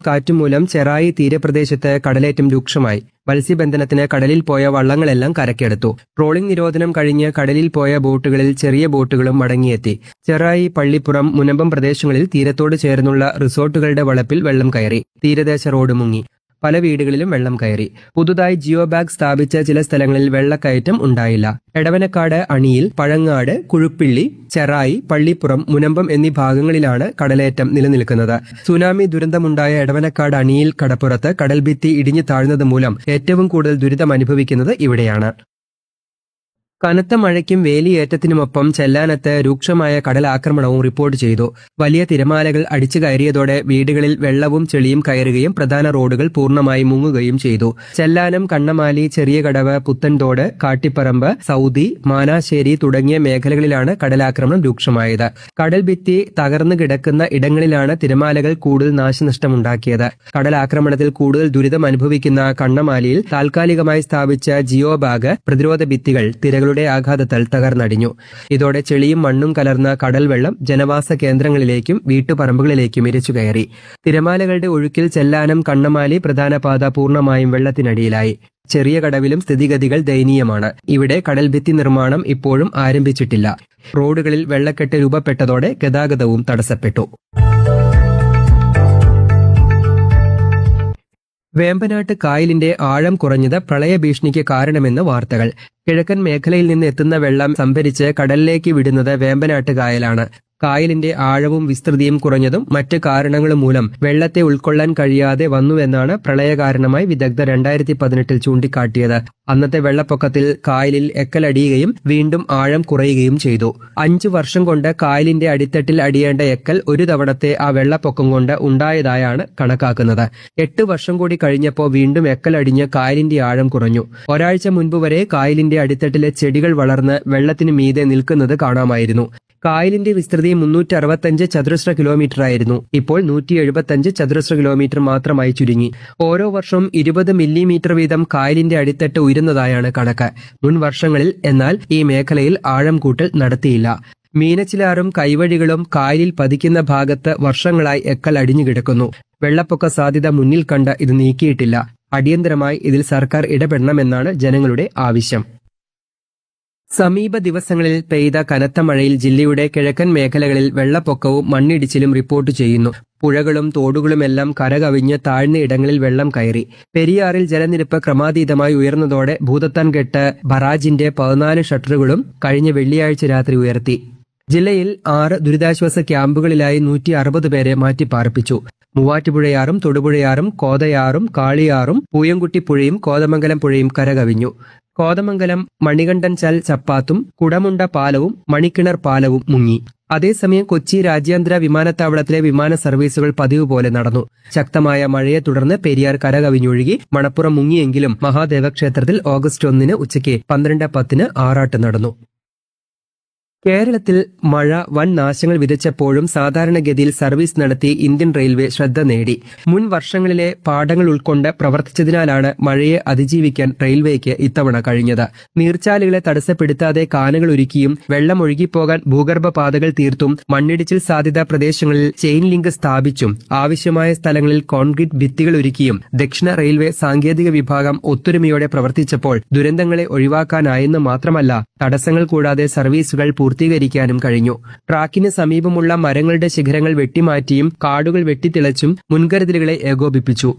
കാറ്റും മൂലം ചെറായി തീരപ്രദേശത്ത് കടലേറ്റം രൂക്ഷമായി മത്സ്യബന്ധനത്തിന് കടലിൽ പോയ വള്ളങ്ങളെല്ലാം കരക്കെടുത്തു ട്രോളിംഗ് നിരോധനം കഴിഞ്ഞ് കടലിൽ പോയ ബോട്ടുകളിൽ ചെറിയ ബോട്ടുകളും മടങ്ങിയെത്തി ചെറായി പള്ളിപ്പുറം മുനമ്പം പ്രദേശങ്ങളിൽ തീരത്തോട് ചേർന്നുള്ള റിസോർട്ടുകളുടെ വളപ്പിൽ വെള്ളം കയറി തീരദേശ റോഡ് മുങ്ങി പല വീടുകളിലും വെള്ളം കയറി പുതുതായി ജിയോ ബാഗ് സ്ഥാപിച്ച ചില സ്ഥലങ്ങളിൽ വെള്ളക്കയറ്റം ഉണ്ടായില്ല എടവനക്കാട് അണിയിൽ പഴങ്ങാട് കുഴുപ്പിള്ളി ചെറായി പള്ളിപ്പുറം മുനമ്പം എന്നീ ഭാഗങ്ങളിലാണ് കടലേറ്റം നിലനിൽക്കുന്നത് സുനാമി ദുരന്തമുണ്ടായ എടവനക്കാട് അണിയിൽ കടപ്പുറത്ത് കടൽഭിത്തി ഇടിഞ്ഞു താഴ്ന്നത് മൂലം ഏറ്റവും കൂടുതൽ ദുരിതം അനുഭവിക്കുന്നത് ഇവിടെയാണ് കനത്ത മഴയ്ക്കും വേലിയേറ്റത്തിനുമൊപ്പം ചെല്ലാനത്ത് രൂക്ഷമായ കടലാക്രമണവും റിപ്പോർട്ട് ചെയ്തു വലിയ തിരമാലകൾ അടിച്ചു കയറിയതോടെ വീടുകളിൽ വെള്ളവും ചെളിയും കയറുകയും പ്രധാന റോഡുകൾ പൂർണ്ണമായി മുങ്ങുകയും ചെയ്തു ചെല്ലാനം കണ്ണമാലി ചെറിയ കടവ് പുത്തൻതോട് കാട്ടിപ്പറമ്പ് സൗദി മാനാശ്ശേരി തുടങ്ങിയ മേഖലകളിലാണ് കടലാക്രമണം രൂക്ഷമായത് കടൽ ഭിത്തി തകർന്നു കിടക്കുന്ന ഇടങ്ങളിലാണ് തിരമാലകൾ കൂടുതൽ നാശനഷ്ടമുണ്ടാക്കിയത് കടലാക്രമണത്തിൽ കൂടുതൽ ദുരിതം അനുഭവിക്കുന്ന കണ്ണമാലിയിൽ താൽക്കാലികമായി സ്ഥാപിച്ച ജിയോ ബാഗ് പ്രതിരോധ ഭിത്തികൾ തിരകളുടെ ആഘാതത്താൽ തകർന്നടിഞ്ഞു ഇതോടെ ചെളിയും മണ്ണും കലർന്ന കടൽ വെള്ളം ജനവാസ കേന്ദ്രങ്ങളിലേക്കും വീട്ടുപറമ്പുകളിലേക്കും ഇരച്ചു കയറി തിരമാലകളുടെ ഒഴുക്കിൽ ചെല്ലാനം കണ്ണമാലി പ്രധാന പാത പൂർണ്ണമായും വെള്ളത്തിനടിയിലായി ചെറിയ കടവിലും സ്ഥിതിഗതികൾ ദയനീയമാണ് ഇവിടെ കടൽഭിത്തി നിർമ്മാണം ഇപ്പോഴും ആരംഭിച്ചിട്ടില്ല റോഡുകളിൽ വെള്ളക്കെട്ട് രൂപപ്പെട്ടതോടെ ഗതാഗതവും തടസ്സപ്പെട്ടു വേമ്പനാട്ട് കായലിന്റെ ആഴം കുറഞ്ഞത് പ്രളയഭീഷണിക്ക് കാരണമെന്ന് വാർത്തകൾ കിഴക്കൻ മേഖലയിൽ നിന്ന് എത്തുന്ന വെള്ളം സംഭരിച്ച് കടലിലേക്ക് വിടുന്നത് വേമ്പനാട്ട് കായലാണ് കായലിന്റെ ആഴവും വിസ്തൃതിയും കുറഞ്ഞതും മറ്റ് കാരണങ്ങളും മൂലം വെള്ളത്തെ ഉൾക്കൊള്ളാൻ കഴിയാതെ വന്നുവെന്നാണ് പ്രളയ കാരണമായി വിദഗ്ധർ രണ്ടായിരത്തി പതിനെട്ടിൽ ചൂണ്ടിക്കാട്ടിയത് അന്നത്തെ വെള്ളപ്പൊക്കത്തിൽ കായലിൽ എക്കലടിയുകയും വീണ്ടും ആഴം കുറയുകയും ചെയ്തു അഞ്ചു വർഷം കൊണ്ട് കായലിന്റെ അടിത്തട്ടിൽ അടിയേണ്ട എക്കൽ ഒരു തവണത്തെ ആ വെള്ളപ്പൊക്കം കൊണ്ട് ഉണ്ടായതായാണ് കണക്കാക്കുന്നത് എട്ട് വർഷം കൂടി കഴിഞ്ഞപ്പോൾ വീണ്ടും എക്കൽ അടിഞ്ഞ് കായലിന്റെ ആഴം കുറഞ്ഞു ഒരാഴ്ച മുൻപ് വരെ കായലിന്റെ അടിത്തട്ടിലെ ചെടികൾ വളർന്ന് വെള്ളത്തിന് മീതെ നിൽക്കുന്നത് കാണാമായിരുന്നു കായലിന്റെ വിസ്തൃതി മുന്നൂറ്റി അറുപത്തഞ്ച് ചതുരശ്ര കിലോമീറ്റർ ആയിരുന്നു ഇപ്പോൾ നൂറ്റി എഴുപത്തഞ്ച് ചതുരശ്ര കിലോമീറ്റർ മാത്രമായി ചുരുങ്ങി ഓരോ വർഷവും ഇരുപത് മില്ലിമീറ്റർ വീതം കായലിന്റെ അടിത്തട്ട് ഉയരുന്നതായാണ് കണക്ക് മുൻ വർഷങ്ങളിൽ എന്നാൽ ഈ മേഖലയിൽ ആഴം കൂട്ടൽ നടത്തിയില്ല മീനച്ചിലാറും കൈവഴികളും കായലിൽ പതിക്കുന്ന ഭാഗത്ത് വർഷങ്ങളായി എക്കൽ അടിഞ്ഞു കിടക്കുന്നു വെള്ളപ്പൊക്ക സാധ്യത മുന്നിൽ കണ്ട് ഇത് നീക്കിയിട്ടില്ല അടിയന്തരമായി ഇതിൽ സർക്കാർ ഇടപെടണമെന്നാണ് ജനങ്ങളുടെ ആവശ്യം സമീപ ദിവസങ്ങളിൽ പെയ്ത കനത്ത മഴയിൽ ജില്ലയുടെ കിഴക്കൻ മേഖലകളിൽ വെള്ളപ്പൊക്കവും മണ്ണിടിച്ചിലും റിപ്പോർട്ട് ചെയ്യുന്നു പുഴകളും തോടുകളുമെല്ലാം കരകവിഞ്ഞ് താഴ്ന്ന ഇടങ്ങളിൽ വെള്ളം കയറി പെരിയാറിൽ ജലനിരപ്പ് ക്രമാതീതമായി ഉയർന്നതോടെ ഭൂതത്താൻകെട്ട് ബറാജിന്റെ പതിനാല് ഷട്ടറുകളും കഴിഞ്ഞ വെള്ളിയാഴ്ച രാത്രി ഉയർത്തി ജില്ലയിൽ ആറ് ദുരിതാശ്വാസ ക്യാമ്പുകളിലായി നൂറ്റി അറുപത് പേരെ മാറ്റിപ്പാർപ്പിച്ചു മൂവാറ്റുപുഴയാറും തൊടുപുഴയാറും കോതയാറും കാളിയാറും പൂയംകുട്ടിപ്പുഴയും കോതമംഗലം പുഴയും കരകവിഞ്ഞു കോതമംഗലം മണികണ്ഠൻ ചൽ ചപ്പാത്തും കുടമുണ്ട പാലവും മണിക്കിണർ പാലവും മുങ്ങി അതേസമയം കൊച്ചി രാജ്യാന്തര വിമാനത്താവളത്തിലെ വിമാന സർവീസുകൾ പതിവ് പോലെ നടന്നു ശക്തമായ മഴയെ തുടർന്ന് പെരിയാർ കരകവിഞ്ഞൊഴുകി മണപ്പുറം മുങ്ങിയെങ്കിലും മഹാദേവ ക്ഷേത്രത്തിൽ ഓഗസ്റ്റ് ഒന്നിന് ഉച്ചയ്ക്ക് പന്ത്രണ്ട് പത്തിന് ആറാട്ട് നടന്നു കേരളത്തിൽ മഴ വൻ നാശങ്ങൾ വിതച്ചപ്പോഴും സാധാരണഗതിയിൽ സർവീസ് നടത്തി ഇന്ത്യൻ റെയിൽവേ ശ്രദ്ധ നേടി മുൻ വർഷങ്ങളിലെ പാഠങ്ങൾ ഉൾക്കൊണ്ട് പ്രവർത്തിച്ചതിനാലാണ് മഴയെ അതിജീവിക്കാൻ റെയിൽവേക്ക് ഇത്തവണ കഴിഞ്ഞത് നീർച്ചാലുകളെ തടസ്സപ്പെടുത്താതെ കാനുകൾ ഒരുക്കിയും വെള്ളം ഒഴുകിപ്പോകാൻ ഭൂഗർഭ പാതകൾ തീർത്തും മണ്ണിടിച്ചിൽ സാധ്യതാ പ്രദേശങ്ങളിൽ ചെയിൻ ലിങ്ക് സ്ഥാപിച്ചും ആവശ്യമായ സ്ഥലങ്ങളിൽ കോൺക്രീറ്റ് ഭിത്തികൾ ഒരുക്കിയും ദക്ഷിണ റെയിൽവേ സാങ്കേതിക വിഭാഗം ഒത്തൊരുമയോടെ പ്രവർത്തിച്ചപ്പോൾ ദുരന്തങ്ങളെ ഒഴിവാക്കാനായെന്ന് മാത്രമല്ല തടസ്സങ്ങൾ കൂടാതെ സർവീസുകൾ പൂർത്തീകരിക്കാനും കഴിഞ്ഞു ട്രാക്കിന് സമീപമുള്ള മരങ്ങളുടെ ശിഖരങ്ങൾ വെട്ടിമാറ്റിയും കാടുകൾ വെട്ടിത്തിളച്ചും മുൻകരുതലുകളെ ഏകോപിപ്പിച്ചു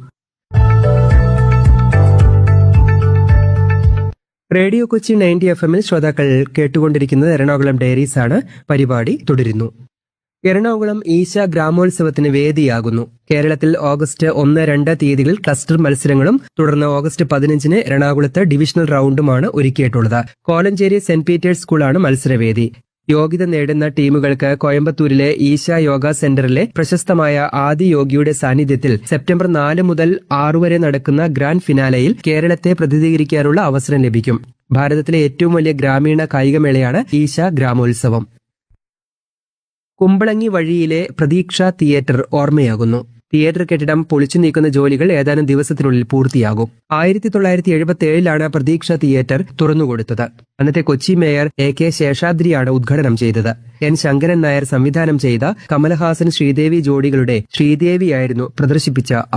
റേഡിയോ കൊച്ചി നയൻറ്റി എഫ് എമ്മിൽ ശ്രോതാക്കൾ കേട്ടുകൊണ്ടിരിക്കുന്നത് എറണാകുളം ഡയറീസ് ആണ് പരിപാടി തുടരുന്നു എറണാകുളം ഈശ ഗ്രാമോത്സവത്തിന് വേദിയാകുന്നു കേരളത്തിൽ ഓഗസ്റ്റ് ഒന്ന് രണ്ട് തീയതികളിൽ ക്ലസ്റ്റർ മത്സരങ്ങളും തുടർന്ന് ഓഗസ്റ്റ് പതിനഞ്ചിന് എറണാകുളത്ത് ഡിവിഷണൽ റൗണ്ടുമാണ് ഒരുക്കിയിട്ടുള്ളത് കോലഞ്ചേരി സെന്റ് പീറ്റേഴ്സ് സ്കൂളാണ് മത്സരവേദി യോഗ്യത നേടുന്ന ടീമുകൾക്ക് കോയമ്പത്തൂരിലെ ഈശ യോഗ സെന്ററിലെ പ്രശസ്തമായ ആദി യോഗിയുടെ സാന്നിധ്യത്തിൽ സെപ്റ്റംബർ നാല് മുതൽ ആറു വരെ നടക്കുന്ന ഗ്രാൻഡ് ഫിനാലയിൽ കേരളത്തെ പ്രതിനിധീകരിക്കാനുള്ള അവസരം ലഭിക്കും ഭാരതത്തിലെ ഏറ്റവും വലിയ ഗ്രാമീണ കായികമേളയാണ് ഈശ ഗ്രാമോത്സവം കുമ്പളങ്ങി വഴിയിലെ പ്രതീക്ഷ തിയേറ്റർ ഓർമ്മയാകുന്നു തിയേറ്റർ കെട്ടിടം പൊളിച്ചു നീക്കുന്ന ജോലികൾ ഏതാനും ദിവസത്തിനുള്ളിൽ പൂർത്തിയാകും ആയിരത്തി തൊള്ളായിരത്തി എഴുപത്തി ഏഴിലാണ് പ്രതീക്ഷ തിയേറ്റർ തുറന്നുകൊടുത്തത് അന്നത്തെ കൊച്ചി മേയർ എ കെ ശേഷാദ്രിയാണ് ഉദ്ഘാടനം ചെയ്തത് എൻ ശങ്കരൻ നായർ സംവിധാനം ചെയ്ത കമലഹാസൻ ശ്രീദേവി ജോഡികളുടെ ശ്രീദേവിയായിരുന്നു പ്രദർശിപ്പിച്ച